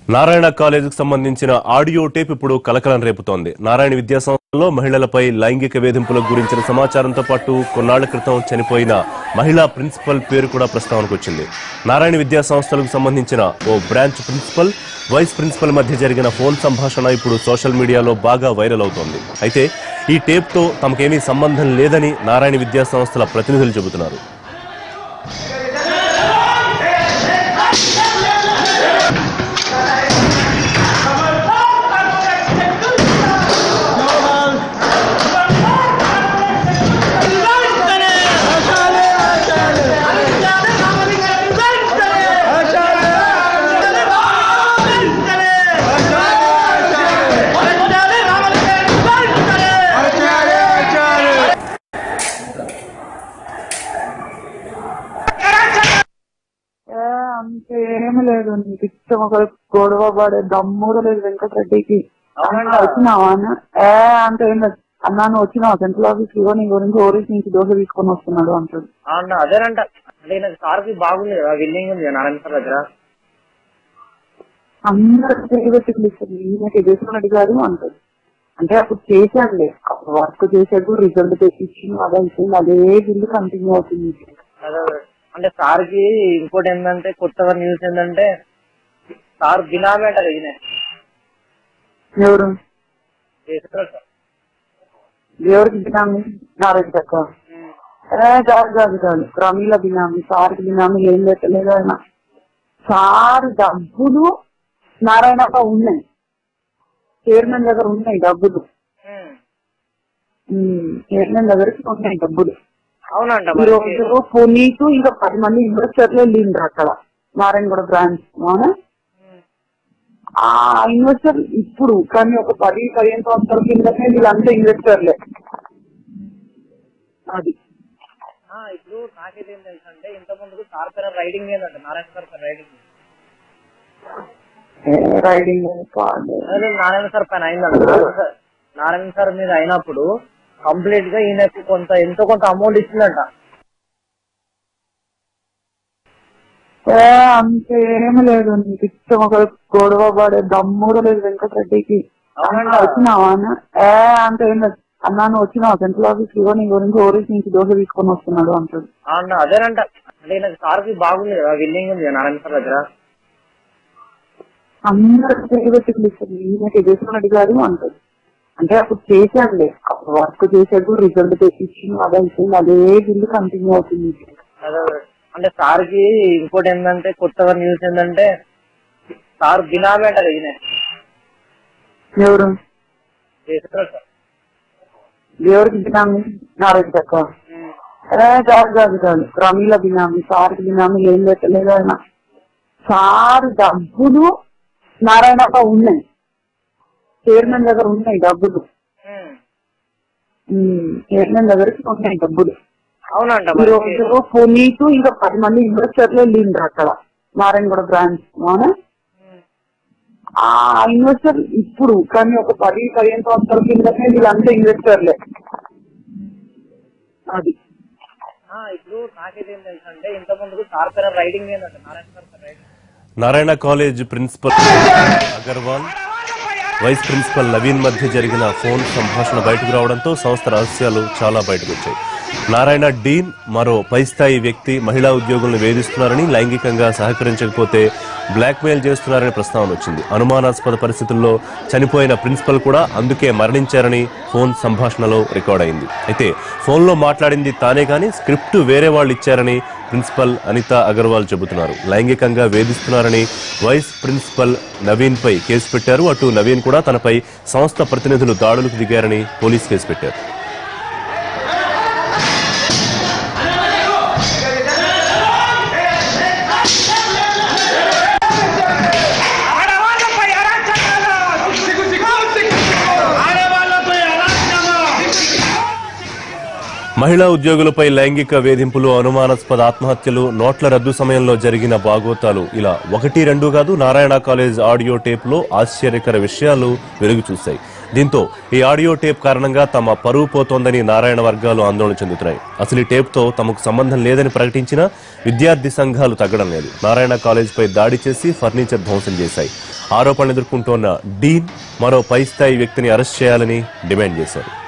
నారాయణ కాలేజీకి సంబంధించిన audio tape ఇప్పుడు కలకలం రేపుతోంది నారాయణ విద్యా సంస్థలో మహిళలపై లైంగిక వేధింపుల గురించిన సమాచారంతో పాటు కొన్నాళ్ల క్రితం చనిపోయిన మహిళా ప్రిన్సిపల్ పేరు కూడా ప్రస్తావనకు వచ్చింది నారాయణ విద్యా సంస్థలకు సంబంధించిన ఓ బ్రాంచ్ ప్రిన్సిపల్ వైస్ ప్రిన్సిపల్ మధ్య జరిగిన ఫోన్ సంభాషణ ఇప్పుడు సోషల్ మీడియాలో బాగా వైరల్ అవుతోంది అయితే ఈ టేప్తో తమకేమీ సంబంధం లేదని నారాయణ విద్యా సంస్థల ప్రతినిధులు చెబుతున్నారు ఏ, అంతే ఏమీ లేదు నీకు ఇష్టం ఒక గొడవ పడే దమ్ము కూడా లేదు వెంకటరెడ్డికి అన్న వచ్చినావా అన్న ఏ అంత ఏం లేదు అన్నా నువ్వు వచ్చినావా సెంట్రల్ ఆఫీస్ ఇవ్వ నీ గురించి ఓరీస్ నుంచి దోశ తీసుకొని వస్తున్నాడు అంటాడు అన్న అదేనంట అంటే నాకు సార్కి బాగుంది కదా విల్లింగ్ ఉంది కదా నారాయణ సార్ దగ్గర అందరూ తిరిగి పిలుస్తుంది ఈయనకి ఎదుర్కొని అడిగారు అంటాడు అంటే అప్పుడు చేశాడులే అప్పుడు వర్క్ చేశాడు రిజల్ట్ తెప్పించింది అదే అయిపోయింది అదే బిల్లు కంటిన్యూ అవుతుంది అదే అదే. అంటే సార్కి ఇంకోటి ఏంటంటే కొత్తగా న్యూస్ ఏంటంటే సార్ బినామీ అంటారు ఈయన ఎవరు చేస్తారు సార్ ఎవరికి బినామీ నారాయణ తక్కువ ఏ కాదు కాదు కాదు ప్రమీల బినామీ సార్కి బినామీ ఏం పెట్టలేదు ఆయన సార్ డబ్బులు నారాయణగా ఉన్నాయి చైర్మన్ దగ్గర ఉన్నాయి డబ్బులు ఉమ్. ఉమ్, చైర్మన్ దగ్గరికి ఉన్నాయి డబ్బులు అవునంట ఈ మరి. రోజు పునీత్ ఇంకా పది మంది ఇన్వెస్టర్లు వెళ్ళిండ్రు అక్కడ నారాయణగూడ బ్రాంచ్ అవునా ఆ ఇన్వెస్టర్ ఇప్పుడు కానీ ఒక పది పదిహేను సంవత్సరాల కిందనే వీళ్ళంతా ఇన్వెస్టర్లే అది ఆ, ఇప్పుడు నాకైతే ఏం తెలుసు అంటే ఇంత ముందుకు సార్ పేరు రైడింగ్ ఏంటంటే నారాయణ సార్ పేరు రైడింగ్ రైడింగ్ పాడు అదే నారాయణ సార్ పైన అయిందంట నారాయణ సార్- నారాయణ సార్ మీద అయినప్పుడు కంప్లీట్ గా ఈయనకు కొంత ఎంతో కొంత అమౌంట్ ఇచ్చిందంట ఏ, అంతే ఏమీ లేదు నీకు ఇష్టం ఒక గొడవ పడే దమ్ము కూడా లేదు వెంకటరెడ్డికి అన్న వచ్చినావా అన్న ఏ అంత ఏం లేదు అన్నా నువ్వు వచ్చినావా సెంట్రల్ ఆఫీస్ ఇవ్వ నీ గురించి ఓరీస్ నుంచి దోశ తీసుకొని వస్తున్నాడు అంటాడు అన్న అదేనంట అంటే నాకు సార్కి బాగుంది కదా విల్లింగ్ ఉంది కదా నారాయణ సార్ దగ్గర అందరూ తిరిగి పిలుస్తుంది ఈయనకి ఎదుర్కొని అడిగారు అంటాడు అంటే అప్పుడు చేశాడులే అప్పుడు వర్క్ చేశాడు రిజల్ట్ తెప్పించింది అదే అయిపోయింది అదే బిల్లు కంటిన్యూ అవుతుంది అదే అదే. అంటే సార్కి ఇంకోటి ఏంటంటే కొత్తగా న్యూస్ ఏంటంటే సార్ బినామీ అంటారు ఈయన ఎవరు చేస్తారు సార్ ఎవరికి బినామీ నారాయణ తక్కువ ఏ కాదు కాదు కాదు ప్రమీల బినామీ సార్కి బినామీ ఏం పెట్టలేదు ఆయన సార్ డబ్బులు నారాయణగా ఉన్నాయి చైర్మన్ దగ్గర ఉన్నాయి డబ్బులు ఉమ్. ఉమ్, చైర్మన్ దగ్గరికి ఉన్నాయి డబ్బులు అవునంట ఈ మరి. రోజు పునీత్ ఇంకా పది మంది ఇన్వెస్టర్లు వెళ్ళిండ్రు అక్కడ నారాయణగూడ బ్రాంచ్ అవునా ఆ ఇన్వెస్టర్ ఇప్పుడు కానీ ఒక పది పదిహేను సంవత్సరాల కిందనే వీళ్ళంతా ఇన్వెస్టర్లే అది ఆ, ఇప్పుడు నాకైతే ఏం తెలుసు అంటే ఇంత ముందుకు సార్ పేరు రైడింగ్ ఏంటంటే నారాయణ సార్ పేరు రైడింగ్ Narayana college principal Agarwal vice principal Naveen మధ్య జరిగిన ఫోన్ సంభాషణ బయటకు రావడంతో సంస్థ రహస్యాలు చాలా బయటకు వచ్చాయి నారాయణ డీన్ మరో పై స్థాయి వ్యక్తి మహిళా ఉద్యోగులను వేధిస్తున్నారని లైంగికంగా సహకరించకపోతే బ్లాక్మెయిల్ చేస్తున్నారని ప్రస్తావన వచ్చింది అనుమానాస్పద పరిస్థితుల్లో చనిపోయిన ప్రిన్సిపల్ కూడా అందుకే మరణించారని ఫోన్ సంభాషణలో రికార్డ్ అయింది అయితే ఫోన్లో మాట్లాడింది తానే కానీ స్క్రిప్ట్ వేరే వాళ్ళు ఇచ్చారని ప్రిన్సిపల్ అనిత అగర్వాల్ చెబుతున్నారు లైంగికంగా వేధిస్తున్నారని వైస్ ప్రిన్సిపల్ నవీన్ పై కేసు పెట్టారు అటు నవీన్ కూడా తనపై సంస్థ ప్రతినిధులు దాడులకు దిగారని పోలీస్ కేసు పెట్టారు ఆడవాళ్ళపై అరాచకాలు సిగ్గు సిగ్గు సిగ్గు ఆడవాళ్ళపై అరాచకాలు మహిళా ఉద్యోగులపై లైంగిక వేధింపులు అనుమానాస్పద ఆత్మహత్యలు నోట్ల రద్దు సమయంలో జరిగిన బాగోతాలు ఇలా ఒకటి రెండు కాదు నారాయణ కాలేజ్ ఆడియో టేప్ లో ఆశ్చర్యకర విషయాలు వెలుగు చూశాయి దీంతో ఈ ఆడియో టేప్ కారణంగా తమ పరువు పోతోందని నారాయణ వర్గాలు ఆందోళన చెందుతున్నాయి అసలు ఈ టేప్ తో తమకు సంబంధం లేదని ప్రకటించిన విద్యార్థి సంఘాలు తగ్గడం లేదు నారాయణ కాలేజ్ పై దాడి చేసి ఫర్నిచర్ ధ్వంసం చేశాయి ఆరోపణలు ఎదుర్కొంటోన్న డీన్ మరో పై స్థాయి వ్యక్తిని అరెస్ట్ చేయాలని డిమాండ్ చేశారు